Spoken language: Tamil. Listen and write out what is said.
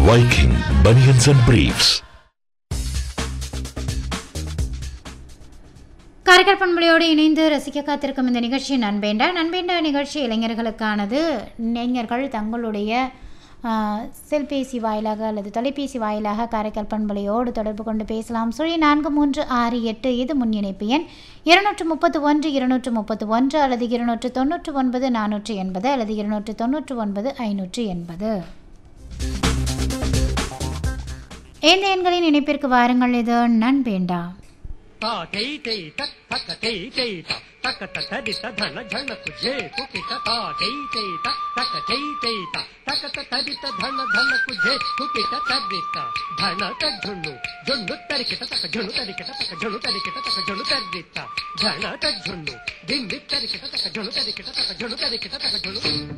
Viking Bunions and Briefs. Karaikal பண்பலையோடு இணைந்து ரசிக்க காத்திருக்கும் இந்த நிகழ்ச்சி நண்பேண்டா நண்பேண்டா நிகழ்ச்சி இளைஞர்களுக்கானது இளைஞர்கள் தங்களுடைய ஆ, செல்பேசி வாயிலாக அல்லது தொலைபேசி வாயிலாக காரைக்கால் பண்பலையோடு தொடர்பு கொண்டு பேசலாம் சுழி நான்கு மூன்று ஆறு எட்டு இது முன் இணைப்பு எண் இருநூற்று முப்பத்து ஒன்று இருநூற்று முப்பத்து ஒன்று அல்லது இருநூற்று தொண்ணூற்று ஒன்பது நானூற்று எண்பது அல்லது இருநூற்று தொண்ணூற்று ஒன்பது ஐநூற்று எண்பது இந்த எண்களின் இணைப்பிற்கு வாருங்கள் இது நண்பேண்டா ತಾ ಟೈ ಟೈ ಟಕ್ ಟಕ ಟೈ ಟೈ ಟ ಟಕ ಟ ತದಿ ತ ಧನ ಝಣ ಕುಜೆ ಕುಕಿಟ ತಾ ಟೈ ಟೈ ಟಕ್ ಟಕ ಟೈ ಟೈ ಟ ಟಕ ಟ ತದಿ ತ ಧನ ಧನ ಕುಜೆ ಕುಕಿಟ ತದಿ ತ ಧನ ತ ಝುಣ್ಣು ಝುಣ್ಣು ತರಿಕಿಟ ತಕ ಝುಣ್ಣು ತರಿಕಿಟ ತಕ ಝುಣ್ಣು ತರಿಕಿಟ ತಕ ಝುಣ್ಣು ತದಿ ತ ಧನ ತ ಝುಣ್ಣು ದಿಂಡಿ ತರಿಕಿಟ ತಕ ಝುಣ್ಣು ತರಿಕಿಟ ತಕ ಝುಣ್ಣು ತರಿಕಿಟ ತಕ ಝುಣ್ಣು